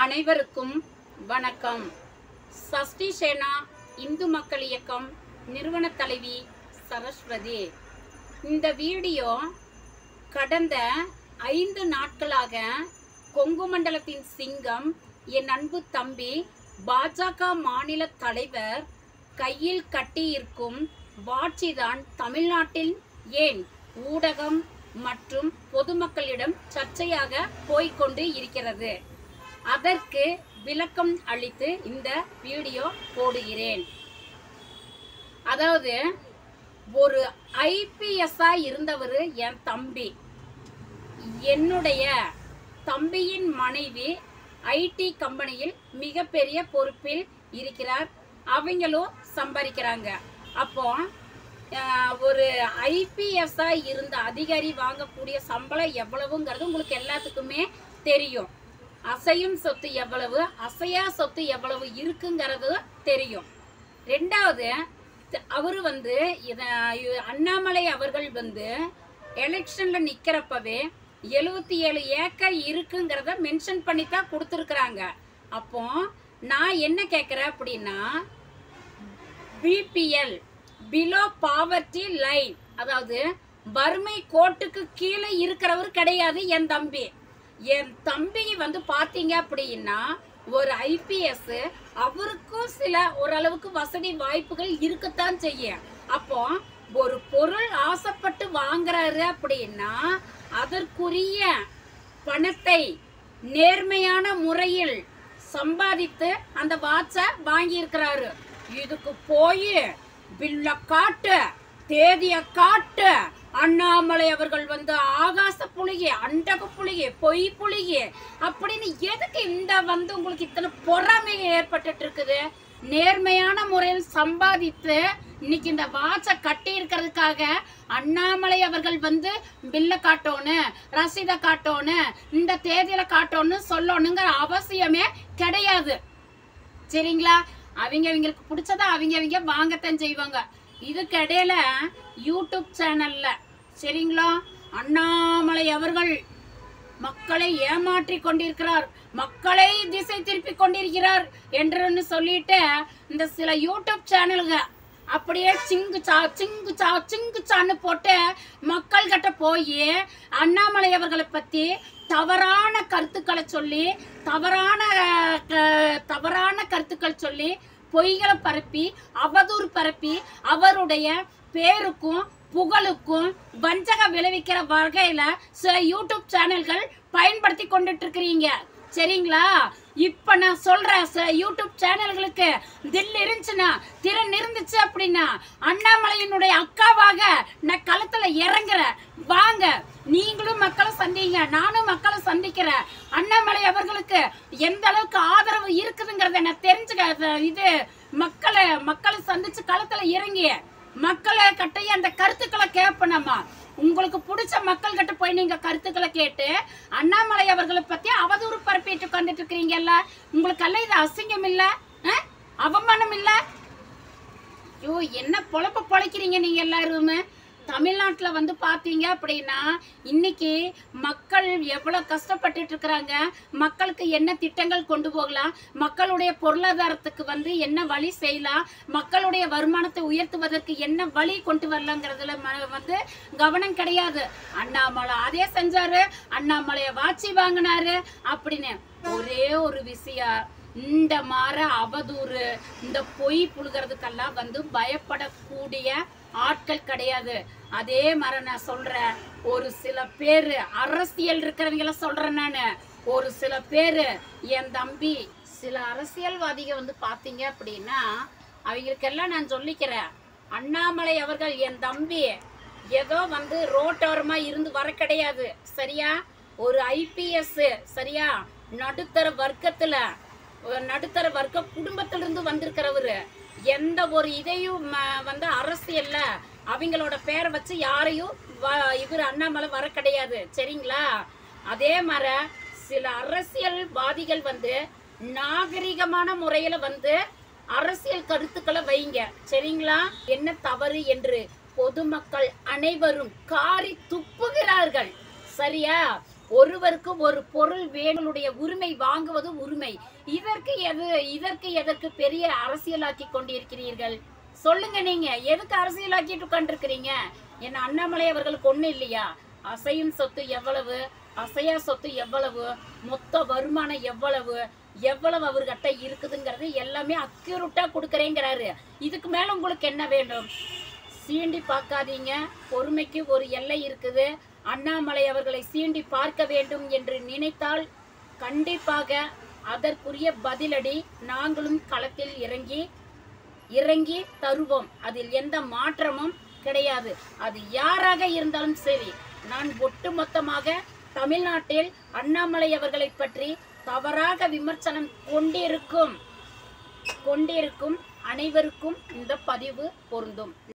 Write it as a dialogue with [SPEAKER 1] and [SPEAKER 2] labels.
[SPEAKER 1] அனைவருக்கும் வணக்கம் சஷ்டி சேனா இந்து மக்கள் இயக்கம் நிறுவன தலைவி சரஸ்வதி இந்த வீடியோ கடந்த ஐந்து நாட்களாக கொங்கு மண்டலத்தின் சிங்கம் என் அன்பு தம்பி பாஜக மாநில தலைவர் கையில் கட்டியிருக்கும் வாட்சிதான் தமிழ்நாட்டில் ஏன் ஊடகம் மற்றும் பொதுமக்களிடம் சர்ச்சையாக போய்க்கொண்டு இருக்கிறது அதற்கு விளக்கம் அளித்து இந்த வீடியோ போடுகிறேன் அதாவது ஒரு ஐபிஎஸ்ஆ இருந்தவர் என் தம்பி என்னுடைய தம்பியின் மனைவி ஐடி கம்பெனியில் மிகப்பெரிய பொறுப்பில் இருக்கிறார் அவங்களும் சம்பாதிக்கிறாங்க அப்போ ஆஹ், ஒரு ஐபிஎஸ்ஆ இருந்த அதிகாரி வாங்கக்கூடிய சம்பளம் எவ்வளவுங்கிறது உங்களுக்கு எல்லாத்துக்குமே தெரியும் அசையும் சொத்து எவ்வளவு அசையா சொத்து எவ்வளவு இருக்குங்கிறது தெரியும் ரெண்டாவது அவர் வந்து இத இ- அண்ணாமலை அவர்கள் வந்து எலெக்ஷன்ல நிக்கிறப்பவே எழுபத்தி ஏழு ஏக்கர் இருக்குங்கிறத மென்ஷன் பண்ணி தான் கொடுத்துருக்குறாங்க அப்போ நான் என்ன கேட்குறேன் அப்படின்னா பிபிஎல் பிலோ பாவர்ட்டி லைன் அதாவது வறுமை கோட்டுக்கு கீழே இருக்கிறவர் கிடையாது என் தம்பி என் தம்பி வந்து பாத்தீங்க அப்படின்னா ஒரு ஐபிஎஸ் அவருக்கும் சில ஓரளவுக்கு வசதி வாய்ப்புகள் இருக்கத்தான் செய்யும் அப்போ ஒரு பொருள் ஆசைப்பட்டு வாங்குறாரு அப்படின்னா அதற்குரிய பணத்தை நேர்மையான முறையில் சம்பாதித்து அந்த வாட்சை வாங்கி இருக்கிறாரு இதுக்கு போய் பில்ல காட்டு தேதிய காட்டு அண்ணாமலை அவர்கள் வந்து ஆகாச புலிகை அண்டக புலிகை பொய் புலிகை அப்படின்னு எதுக்கு இந்த வந்து உங்களுக்கு இத்தனை பொறாமை ஏற்பட்டுட்டு இருக்குது நேர்மையான முறையில் சம்பாதித்து இன்னைக்கு இந்த வாட்சை கட்டி இருக்கிறதுக்காக அண்ணாமலை அவர்கள் வந்து பில்ல காட்டணும் ரசீதை காட்டணும் இந்த தேதியில காட்டணும் சொல்லணுங்கிற அவசியமே கிடையாது சரிங்களா அவங்க அவங்களுக்கு பிடிச்சத அவங்க அவங்க வாங்கத்தான் செய்வாங்க இதுக்கு இடையில யூடியூப் சேனல்ல சரிங்களா அண்ணாமலை அவர்கள் மக்களை ஏமாற்றி கொண்டிருக்கிறார் மக்களை திசை திருப்பி கொண்டிருக்கிறார் என்று சொல்லிட்டு இந்த சில யூடியூப் சேனலுங்க அப்படியே சிங்கு சா சிங்கு சா சிங்கு சான்னு போட்டு மக்கள் கிட்ட போய் அண்ணாமலை அவர்களை பத்தி தவறான கருத்துக்களை சொல்லி தவறான அஹ், க- தவறான கருத்துக்கள் சொல்லி பொய்களை பரப்பி அவதூறு பரப்பி அவருடைய பேருக்கும் புகழுக்கும் வஞ்சகம் விளைவிக்கிற வகையில சில யூடியூப் சேனல்கள் பயன்படுத்தி கொண்டுட்டு இருக்கிறீங்க சரிங்களா இப்ப நான் சொல்றேன் சில யூடியூப் சேனல்களுக்கு தில் இருந்துச்சுன்னா திறன் இருந்துச்சு அப்படின்னா அண்ணாமலையினுடைய அக்காவாக நான் களத்துல இறங்குறேன் வாங்க நீங்களும் மக்களை சந்திங்க நானும் மக்களை சந்திக்கிறேன் அண்ணாமலை அவர்களுக்கு எந்த அளவுக்கு ஆதரவு இருக்குதுங்கிறத நான் தெரிஞ்சுக்க இது மக்களை மக்களை சந்திச்சு களத்துல இறங்கி மக்களை கட்டைய அந்த கருத்துக்களை கேட்பனம்மா உங்களுக்கு பிடிச்ச மக்கள் கிட்ட போய் நீங்க கருத்துக்களை கேட்டு அண்ணாமலை அவர்களை பத்தி அவதூறு பரப்பிட்டு உட்கார்ந்துட்டு இருக்கிறீங்கல்ல உங்களுக்கெல்லாம் இது அசிங்கம் இல்ல அஹ்? அவமானம் இல்ல ஐயோ என்ன பொழப்ப பொழைக்கிறீங்க நீங்க எல்லாருமே தமிழ்நாட்டில் வந்து பார்த்தீங்க அப்படின்னா இன்னைக்கு மக்கள் எவ்வளோ கஷ்டப்பட்டுட்டு இருக்கிறாங்க மக்களுக்கு என்ன திட்டங்கள் கொண்டு போகலாம் மக்களுடைய பொருளாதாரத்துக்கு வந்து என்ன வழி செய்யலாம் மக்களுடைய வருமானத்தை உயர்த்துவதற்கு என்ன வழி கொண்டு வரலாங்கிறதுல ம- வந்து கவனம் கிடையாது அண்ணாமலை அதே செஞ்சாரு அண்ணாமலைய வாட்சி வாங்கினாரு அப்படின்னு ஒரே ஒரு விஷயம் இந்த மாற அவதூறு இந்த பொய் புழுகிறதுக்கெல்லாம் வந்து பயப்படக்கூடிய ஆட்கள் கிடையாது அதே மாதிரி நான் சொல்றேன் ஒரு சில பேரு அரசியல் இருக்கிறவங்கள சொல்றேன் நானு ஒரு சில பேரு என் தம்பி சில அரசியல்வாதிக வந்து பாத்தீங்க அப்படின்னா அவங்களுக்கெல்லாம் நான் சொல்லிக்கிறேன் அண்ணாமலை அவர்கள் என் தம்பி ஏதோ வந்து ரோட்டோரமா இருந்து வர கிடையாது சரியா ஒரு ஐபிஎஸ் சரியா நடுத்தர வர்க்கத்துல ஒரு நடுத்தர வர்க்க குடும்பத்திலிருந்து வந்திருக்கிறவரு எந்த ஒரு இதையும் ம- வந்து அரசியல்ல அவங்களோட பேரை வச்சு யாரையும் வ- இவர் அண்ணாமலை வர கிடையாது சரிங்களா அதே மாதிரி சில அரசியல்வாதிகள் வந்து நாகரிகமான முறையில வந்து அரசியல் கருத்துக்களை வைங்க சரிங்களா என்ன தவறு என்று பொதுமக்கள் அனைவரும் காரி துப்புகிறார்கள் சரியா ஒருவருக்கு ஒரு பொருள் வேணுடைய உரிமை வாங்குவது உரிமை இதற்கு எது இதற்கு எதற்கு பெரிய அரசியலாக்கி கொண்டிருக்கிறீர்கள் சொல்லுங்க நீங்க எதுக்கு அரசியலாக்கிட்டு உட்காந்துருக்கிறீங்க என்ன அண்ணாமலை அவர்களுக்கு ஒண்ணு இல்லையா அசையும் சொத்து எவ்வளவு அசையா சொத்து எவ்வளவு மொத்த வருமானம் எவ்வளவு எவ்வளவு அவர்கிட்ட இருக்குதுங்கிறது எல்லாமே அக்யூரட்டா கொடுக்குறேங்கிறாரு இதுக்கு மேல உங்களுக்கு என்ன வேண்டும் சீண்டி பார்க்காதீங்க பொறுமைக்கு ஒரு எல்லை இருக்குது அண்ணாமலை அவர்களை சீண்டி பார்க்க வேண்டும் என்று நினைத்தால் கண்டிப்பாக அதற்குரிய பதிலடி நாங்களும் களத்தில் இறங்கி இறங்கி தருவோம் அதில் எந்த மாற்றமும் கிடையாது அது யாராக இருந்தாலும் சரி நான் ஒட்டுமொத்தமாக தமிழ்நாட்டில் அண்ணாமலை அவர்களை பற்றி தவறாக விமர்சனம் கொண்டிருக்கும் கொண்டிருக்கும் அனைவருக்கும் இந்த பதிவு பொருந்தும்